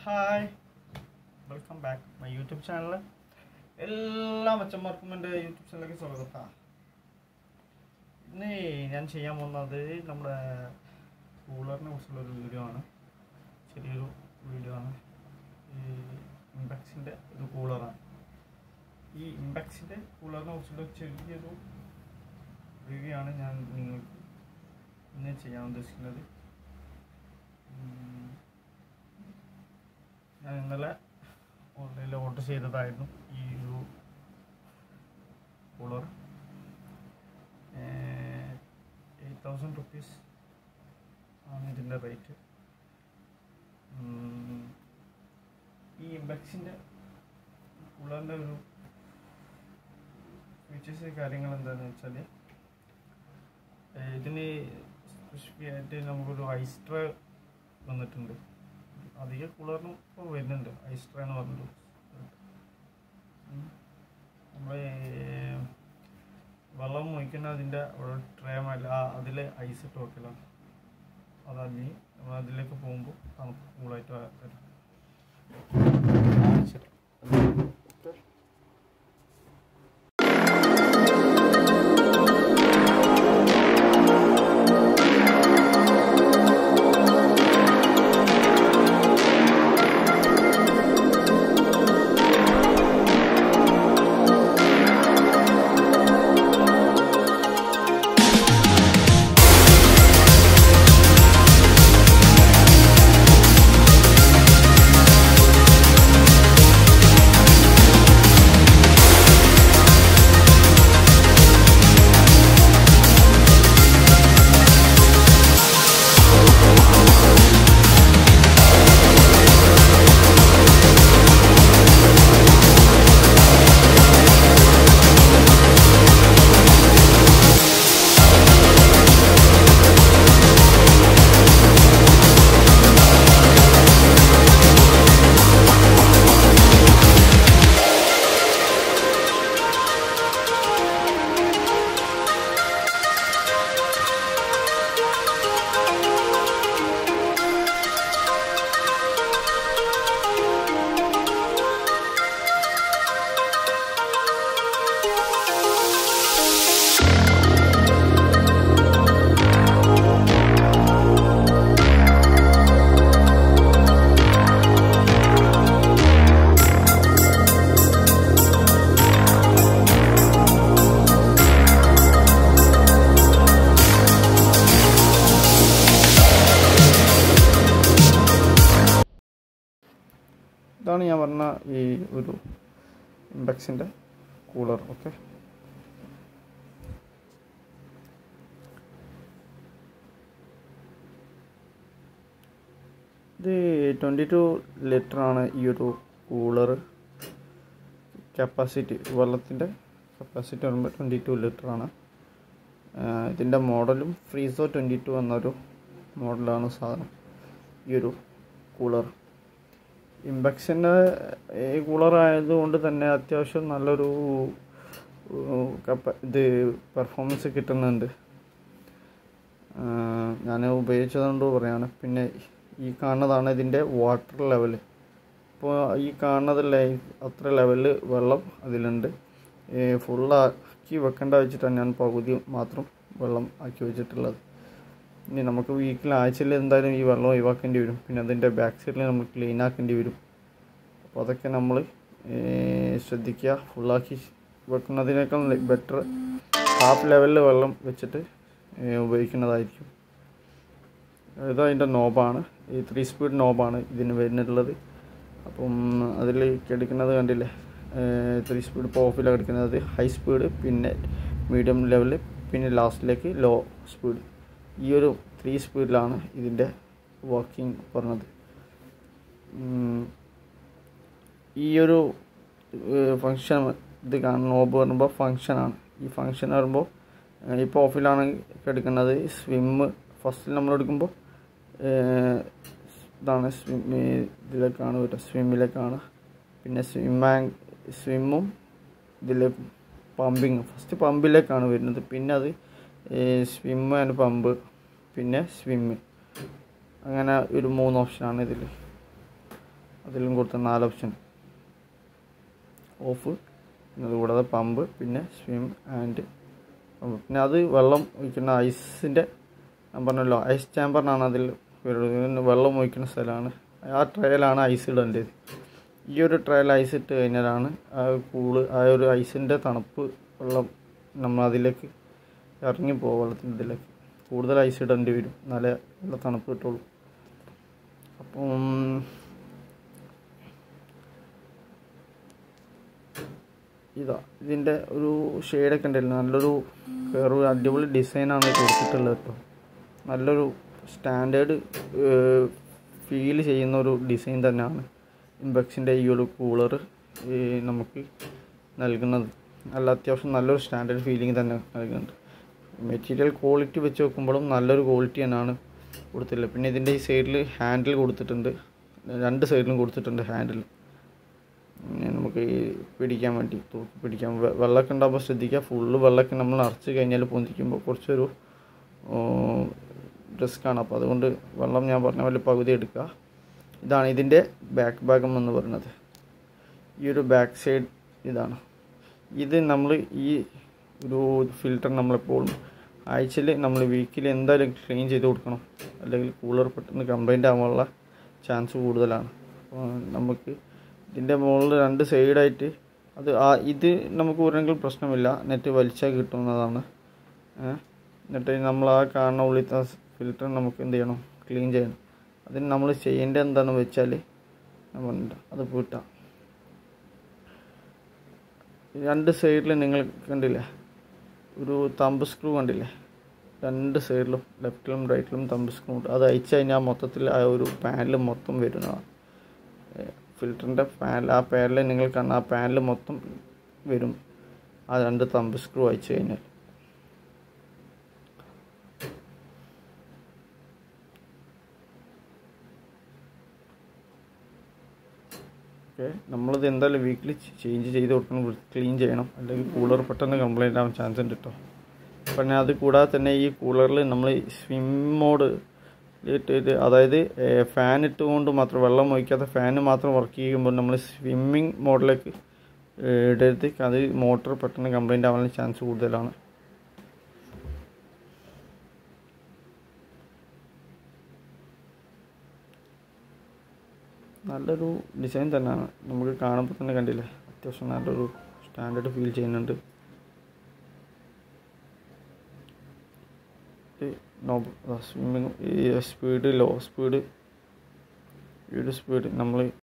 Hi welcome back my YouTube channel എല്ലാ മച്ചന്മാർക്കും എൻ്റെ യൂട്യൂബ് ചാനലിലേക്ക് സ്വാഗതം ഇന്ന് ഞാൻ ചെയ്യാൻ പോകുന്നത് നമ്മുടെ കൂളറിനെ കുറിച്ചുള്ള ഒരു വീഡിയോ ആണ് ചെറിയൊരു വീഡിയോ ആണ് ഈ ഇമ്പാക്സിൻ്റെ ഒരു കൂളറാണ് ഈ ഇമ്പാക്സിൻ്റെ കൂളറിനെ കുറിച്ചുള്ള ചെറിയൊരു റിവ്യൂ ആണ് ഞാൻ നിങ്ങൾക്ക് ഇന്ന് ചെയ്യാൻ ഉദ്ദേശിക്കുന്നത് ഉം, ഞാൻ ഇന്നലെ ഓൺലൈനിൽ ഓർഡർ ചെയ്തതായിരുന്നു ഈ ഒരു കൂളർ എയ്റ്റ് തൗസൻഡ് റുപ്പീസ് ആണ് ഇതിൻ്റെ റേറ്റ് ഈ ഇമ്പക്സിൻ്റെ കൂളറിൻ്റെ ഒരു ഫീച്ചേഴ്സ് കാര്യങ്ങൾ എന്താണെന്ന് വെച്ചാൽ ഇതിന് സ്പെസിഫിക് ആയിട്ട് നമുക്കൊരു ഐസ് ട്രേ വന്നിട്ടുണ്ട് അധിക കൂളറിനും ഇപ്പോൾ വരുന്നുണ്ട് ഐസ് ട്രേ എന്ന് പറഞ്ഞിട്ട് നമ്മൾ വെള്ളം ഒഴിക്കുന്ന അതിൻ്റെ ഒരു ട്രേ മേലെ അതിൽ ഐസ് ഇട്ട് വെക്കലാണ് അതല്ലെങ്കിൽ നമ്മൾ അതിലേക്ക് പോകുമ്പോൾ തണുപ്പ് കൂളായിട്ട് വരും കാണിച്ചുതരാം. ഇതാണ് ഞാൻ പറഞ്ഞ ഈ ഒരു ഇമ്പക്സിൻ്റെ കൂളർ ഓക്കെ ഇത് ട്വൻറ്റി ടു ലിറ്ററാണ് ഈ ഒരു കൂളർ കപ്പാസിറ്റി വെള്ളത്തിൻ്റെ കപ്പാസിറ്റി വരുമ്പോൾ ട്വൻറ്റി ടു ലിറ്ററാണ് ഇതിൻ്റെ മോഡലും ഫ്രീസോ ട്വൻറ്റി ടു എന്നൊരു മോഡലാണ് സാധനം ഈ ഒരു കൂളർ ഇമ്പക്സിൻ്റെ ഈ കൂളർ ആയതുകൊണ്ട് തന്നെ അത്യാവശ്യം നല്ലൊരു ഉം, കപ്പ ഇത് പെർഫോമൻസ് കിട്ടുന്നുണ്ട് ഞാൻ ഉപയോഗിച്ചതുകൊണ്ട് പറയാണ് പിന്നെ ഈ കാണുന്നതാണ് ഇതിൻ്റെ വാട്ടർ ലെവൽ ഇപ്പോൾ ഈ കാണുന്നത് ലൈ അത്ര ലെവലിൽ വെള്ളം അതിലുണ്ട് ഫുള്ളാക്കി വെക്കേണ്ട വെച്ചിട്ടാണ് ഞാൻ പകുതി മാത്രം വെള്ളം ആക്കി വെച്ചിട്ടുള്ളത് ഇനി നമുക്ക് വീക്കിൽ ആഴ്ചയിൽ എന്തായാലും ഈ വെള്ളം ഒഴിവാക്കേണ്ടി വരും പിന്നെ അതിൻ്റെ ബാക്ക് സൈഡിൽ നമ്മൾ ക്ലീൻ ആക്കേണ്ടി വരും അപ്പോൾ അതൊക്കെ നമ്മൾ ശ്രദ്ധിക്കുക ഫുള്ളാക്കി വെക്കുന്നതിനേക്കാൾ ബെറ്റർ ഹാഫ് ലെവലിൽ വെള്ളം വെച്ചിട്ട് ഏ, ഉപയോഗിക്കുന്നതായിരിക്കും ഇത് അതിൻ്റെ നോബാണ് ഈ ത്രീ സ്പീഡ് നോബാണ് ഇതിന് വരുന്നിട്ടുള്ളത് അപ്പം അതിൽ കിടക്കുന്നത് കണ്ടില്ലേ ത്രീ സ്പീഡ് ഇപ്പോൾ ഓഫിലാണ് കിടക്കുന്നത് ഹൈ സ്പീഡ് പിന്നെ മീഡിയം ലെവൽ പിന്നെ ലാസ്റ്റിലേക്ക് ലോ സ്പീഡ് ഈ ഒരു ത്രീ സ്പീഡിലാണ് ഇതിൻ്റെ വർക്കിംഗ് പറഞ്ഞത് ഉം, ഈ ഒരു ഫങ്ഷൻ ഇത് കാണുന്ന നോബ് പറയുമ്പോൾ ഫങ്ഷനാണ് ഈ ഫങ്ഷൻ പറയുമ്പോൾ ഇപ്പോൾ ഓഫിലാണ് എടുക്കുന്നത് സ്വിമ്മ് ഫസ്റ്റിൽ നമ്മൾ എടുക്കുമ്പോൾ ഇതാണ് സ്വിം ഇതിലേക്കാണ് വരിക സ്വിമ്മിലേക്കാണ് പിന്നെ സ്വിമ്മാങ് സ്വിമ്മും ഇതിലേക്ക് പമ്പിങ് ഫസ്റ്റ് പമ്പിലേക്കാണ് വരുന്നത് പിന്നെ അത് സ്വിമ്മ് ആൻഡ് പമ്പ് പിന്നെ സ്വിമ്മ് അങ്ങനെ ഒരു മൂന്ന് ഓപ്ഷനാണ് ഇതിൽ അതിലും കൊടുത്ത നാല് ഓപ്ഷൻ ഓഫ് പിന്നെ കൂടാതെ പമ്പ് പിന്നെ സ്വിം ആൻഡ് പമ്പ് പിന്നെ അത് വെള്ളം ഒഴിക്കുന്ന ഐസിൻ്റെ ഞാൻ പറഞ്ഞല്ലോ ഐസ് ചാമ്പറിനാണ് അതിൽ വരുന്നത് വെള്ളം ഒഴിക്കുന്ന സ്ഥലമാണ് ആ ട്രയലാണ് ഐസ് ഇടേണ്ടത് ഈ ഒരു ട്രയൽ ഐസ് ഇട്ട് കഴിഞ്ഞാലാണ് ആ കൂള് ആ ഒരു ഐസിൻ്റെ തണുപ്പ് വെള്ളം നമ്മൾ അതിലേക്ക് ഇറങ്ങി പോകും വെള്ളത്തിൻ്റെ ഇതിലേക്ക് കൂടുതൽ ഐസ് ഇടേണ്ടി വരും നല്ല നല്ല തണുപ്പ് കിട്ടുള്ളൂ അപ്പം ഇതാ ഇതിൻ്റെ ഒരു ഷെയ്ഡൊക്കെ ഉണ്ടല്ലോ നല്ലൊരു വേറൊരു അടിപൊളി ഡിസൈനാണ് കൊടുത്തിട്ടുള്ളത് കേട്ടോ നല്ലൊരു സ്റ്റാൻഡേർഡ് ഫീൽ ചെയ്യുന്ന ഒരു ഡിസൈൻ തന്നെയാണ് ഇമ്പക്സിൻ്റെ ഈ ഒരു കൂളർ നമുക്ക് നൽകുന്നത് നല്ല അത്യാവശ്യം നല്ലൊരു സ്റ്റാൻഡേർഡ് ഫീലിംഗ് തന്നെ നൽകുന്നുണ്ട് മെറ്റീരിയൽ ക്വാളിറ്റി വെച്ച് നോക്കുമ്പോഴും നല്ലൊരു ക്വാളിറ്റി തന്നെയാണ് കൊടുത്തിട്ടുള്ളത് പിന്നെ ഇതിൻ്റെ ഈ സൈഡിൽ ഹാൻഡിൽ കൊടുത്തിട്ടുണ്ട് രണ്ട് സൈഡിലും കൊടുത്തിട്ടുണ്ട് ഹാൻഡിൽ പിന്നെ നമുക്ക് ഈ പിടിക്കാൻ വേണ്ടി തൂക്കി പിടിക്കാൻ വെ- വെള്ളമൊക്കെ ഉണ്ടാകുമ്പോൾ ശ്രദ്ധിക്കുക ഫുള്ള് വെള്ളമൊക്കെ നമ്മൾ നിറച്ച് കഴിഞ്ഞാൽ പൊന്തിക്കുമ്പോൾ കുറച്ചൊരു റിസ്ക്കാണ് അപ്പോൾ അതുകൊണ്ട് വെള്ളം ഞാൻ പറഞ്ഞ പോലെ പകുതി എടുക്കുക ഇതാണ് ഇതിൻ്റെ ബാക്ക് ഭാഗം എന്ന് പറയുന്നത് ഈ ഒരു ബാക്ക് സൈഡ് ഇതാണ് ഇത് നമ്മൾ ഈ ഒരു ഫിൽറ്റർ നമ്മളെപ്പോഴും ആഴ്ചയിൽ നമ്മൾ വീക്കിൽ എന്തായാലും ക്ലീൻ ചെയ്ത് കൊടുക്കണം അല്ലെങ്കിൽ കൂളർ പെട്ടെന്ന് കംപ്ലൈൻ്റ് ആവാനുള്ള ചാൻസ് കൂടുതലാണ് അപ്പോൾ നമുക്ക് ഇതിൻ്റെ മുകളിൽ രണ്ട് സൈഡായിട്ട് അത് ആ ഇത് നമുക്ക് ഊരെങ്കിൽ പ്രശ്നമില്ല നെറ്റ് വലിച്ചാൽ കിട്ടുന്നതാണ് ഏ? എന്നിട്ട് നമ്മൾ ആ കാണുന്ന ഉള്ളിലത്തെ ഫിൽറ്റർ നമുക്ക് എന്ത് ചെയ്യണം ക്ലീൻ ചെയ്യണം അതിന് നമ്മൾ ചെയ്യേണ്ടത് എന്താണെന്ന് വെച്ചാൽ ഞാൻ പറഞ്ഞിട്ട് അത് പോയിട്ടാ രണ്ട് സൈഡിൽ നിങ്ങൾ കണ്ടില്ലേ ഒരു തമ്പ് സ്ക്രൂ കണ്ടില്ലേ രണ്ട് സൈഡിലും ലെഫ്റ്റിലും റൈറ്റിലും തമ്പ് സ്ക്രൂ ഉണ്ട് അത് അയച്ചു കഴിഞ്ഞാൽ മൊത്തത്തിൽ ആ ഒരു പാനൽ മൊത്തം വരുന്നതാണ് ഫിൽറ്ററിൻ്റെ പാനൽ ആ പാനൽ നിങ്ങൾ കാണുന്ന ആ പാനൽ മൊത്തം വരും ആ രണ്ട് തമ്പ് സ്ക്രൂ അയച്ചു കഴിഞ്ഞാൽ ഓക്കെ നമ്മളിത് എന്തായാലും വീക്കിലി ചേഞ്ച് ചെയ്ത് കൊടുക്കണം ക്ലീൻ ചെയ്യണം അല്ലെങ്കിൽ കൂളർ പെട്ടെന്ന് കംപ്ലൈൻ്റ് ആവാൻ ചാൻസ് ഉണ്ട് കേട്ടോ പിന്നെ അത് കൂടാതെ തന്നെ ഈ കൂളറിൽ നമ്മൾ സ്വിം മോഡ് ഇട്ടിട്ട് അതായത് ഫാൻ ഇട്ടുകൊണ്ട് മാത്രം വെള്ളം ഒഴിക്കാതെ ഫാൻ മാത്രം വർക്ക് ചെയ്യുമ്പോൾ നമ്മൾ സ്വിമ്മിങ് മോഡിലേക്ക് ഇടരുത് അത് മോട്ടർ പെട്ടെന്ന് കംപ്ലൈൻ്റ് ആവാനുള്ള ചാൻസ് കൂടുതലാണ് നല്ലൊരു ഡിസൈൻ തന്നെയാണ് നമുക്ക് കാണുമ്പോൾ തന്നെ കണ്ടില്ലേ അത്യാവശ്യം നല്ലൊരു സ്റ്റാൻഡേർഡ് ഫീൽ ചെയ്യുന്നുണ്ട് സ്വിമ്മിങ് ഈ സ്പീഡ് ലോ സ്പീഡ് ഈ ഒരു സ്പീഡ് നമ്മൾ